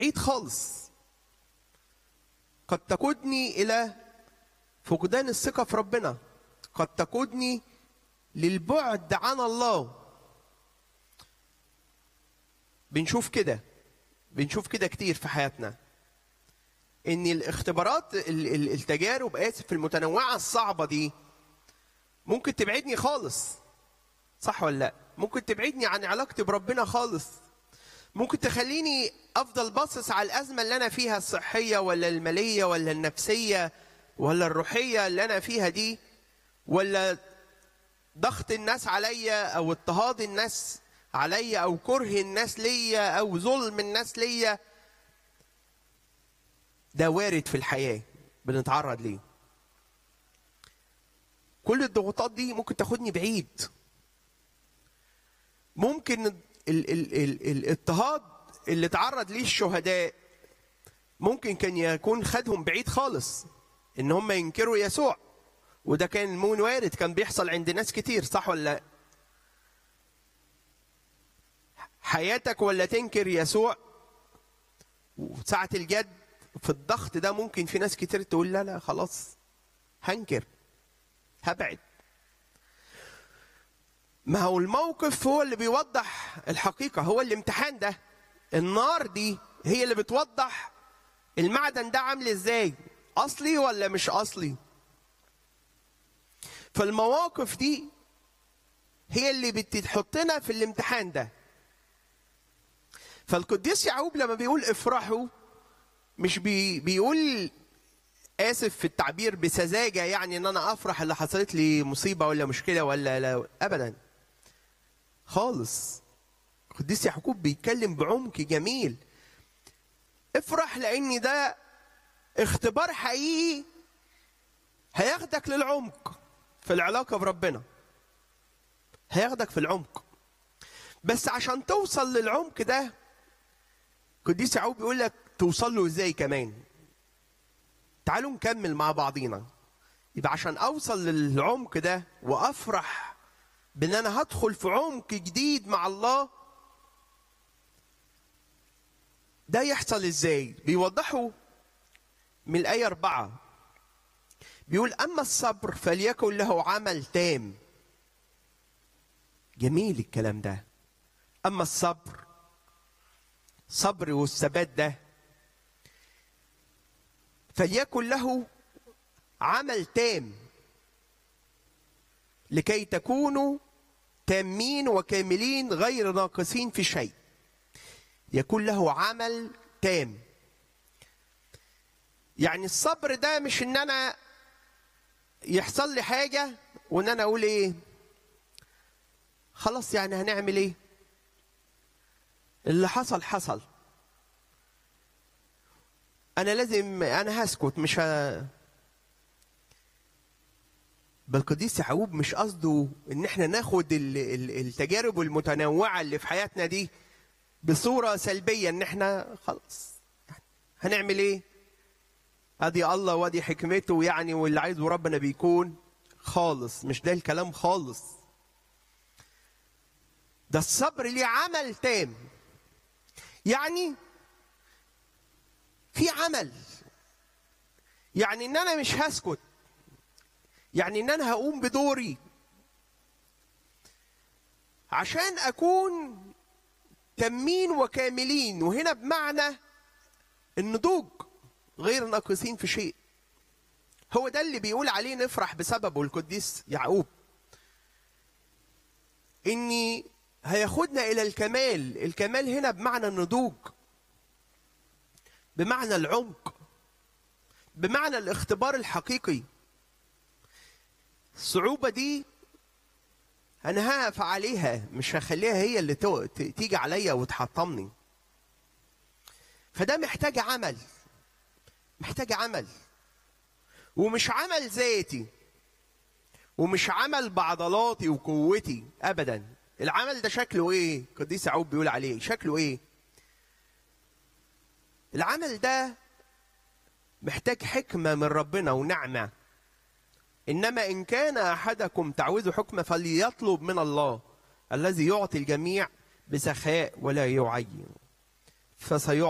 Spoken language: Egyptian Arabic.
بعيد خالص قد تقودني الى فقدان الثقه في ربنا قد تقودني للبعد عن الله بنشوف كده بنشوف كده كتير في حياتنا ان الاختبارات ال- ال- التجارب اسف المتنوعه الصعبه دي ممكن تبعدني خالص صح ولا لا ممكن تبعدني عن علاقتي بربنا خالص ممكن تخليني افضل باصص على الازمه اللي انا فيها الصحيه ولا الماليه ولا النفسيه ولا الروحيه اللي انا فيها دي ولا ضغط الناس عليا او اضطهاد الناس عليا او كره الناس ليا او ظلم الناس ليا ده وارد في الحياه بنتعرض ليه كل الضغوطات دي ممكن تاخدني بعيد ممكن ال ال ال الاضطهاد اللي تعرض ليه الشهداء ممكن كان يكون خدهم بعيد خالص ان هم ينكروا يسوع وده كان مون وارد كان بيحصل عند ناس كتير صح ولا لا حياتك ولا تنكر يسوع وساعة الجد في الضغط ده ممكن في ناس كتير تقول لا لا خلاص هنكر هبعد ما هو الموقف هو اللي بيوضح الحقيقة هو الامتحان ده النار دي هي اللي بتوضح المعدن ده عامل ازاي اصلي ولا مش اصلي فالمواقف دي هي اللي بتحطنا في الامتحان ده فالقديس يعقوب لما بيقول افرحوا مش بي بيقول اسف في التعبير بسذاجه يعني ان انا افرح اللي حصلت لي مصيبه ولا مشكله ولا لا ابدا خالص القديس يعقوب بيتكلم بعمق جميل افرح لان ده اختبار حقيقي هياخدك للعمق في العلاقه بربنا هياخدك في العمق بس عشان توصل للعمق ده القديس يعقوب بيقول لك توصل له ازاي كمان تعالوا نكمل مع بعضينا يبقى عشان اوصل للعمق ده وافرح بان انا هدخل في عمق جديد مع الله ده يحصل ازاي بيوضحوا من الآية أربعة بيقول أما الصبر فليكن له عمل تام جميل الكلام ده أما الصبر صبر والثبات ده فليكن له عمل تام لكي تكونوا تامين وكاملين غير ناقصين في شيء يكون له عمل تام يعني الصبر ده مش ان انا يحصل لي حاجه وان انا اقول ايه خلاص يعني هنعمل ايه اللي حصل حصل انا لازم انا هسكت مش ه... بل قديس يعقوب مش قصده ان احنا ناخد ال- ال- التجارب المتنوعه اللي في حياتنا دي بصوره سلبيه ان احنا خلاص يعني هنعمل ايه ادي الله وادي حكمته يعني واللي عايزه ربنا بيكون خالص مش ده الكلام خالص ده الصبر ليه عمل تام يعني في عمل يعني ان انا مش هسكت يعني ان انا هقوم بدوري عشان اكون تامين وكاملين وهنا بمعنى النضوج غير ناقصين في شيء هو ده اللي بيقول عليه نفرح بسببه القديس يعقوب اني هياخدنا الى الكمال الكمال هنا بمعنى النضوج بمعنى العمق بمعنى الاختبار الحقيقي الصعوبة دي أنا هقف عليها مش هخليها هي اللي تو- ت- تيجي عليا وتحطمني فده محتاج عمل محتاج عمل ومش عمل ذاتي ومش عمل بعضلاتي وقوتي ابدا العمل ده شكله ايه قديس يعقوب بيقول عليه شكله ايه العمل ده محتاج حكمه من ربنا ونعمه انما ان كان احدكم تعوذ حكمه فليطلب من الله الذي يعطي الجميع بسخاء ولا يعين فسيعطي